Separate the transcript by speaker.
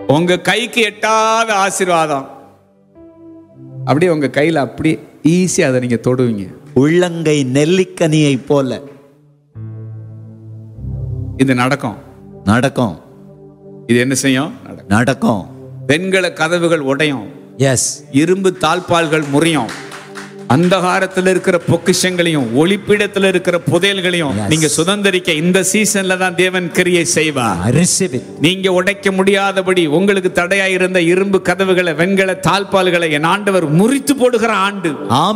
Speaker 1: உங்க கைக்கு எட்டாத ஆசீர்வாதம் அப்படியே உங்க கையில அப்படியே ஈஸியா அதை நீங்க தொடுவீங்க
Speaker 2: உள்ளங்கை நெல்லிக்கனியை போல
Speaker 1: இது நடக்கும்
Speaker 2: நடக்கும்
Speaker 1: இது என்ன செய்யும் நடக்கும்
Speaker 2: நடக்கும்
Speaker 1: வெண்கல கதவுகள் உடையும்
Speaker 2: எஸ்
Speaker 1: இரும்பு தாழ்பால்கள் முறியும் அந்தகாரத்தில் இருக்கிற பொக்கிஷங்களையும் ஒளிப்பிடத்தில் இருக்கிற புதையல்களையும்
Speaker 2: Yes.
Speaker 1: நீங்க சுதந்திரிக்க இந்த சீசன்ல தான் தேவன் கிரியை செய்வார்
Speaker 2: I receive it.
Speaker 1: நீங்க உடைக்க முடியாதபடி உங்களுக்கு தடையாயிருந்த இரும்பு கதவுகளை வெண்கல தாழ்பால்களை என் ஆண்டவர் முறித்து போடுகிற ஆண்டு
Speaker 2: ஆமென்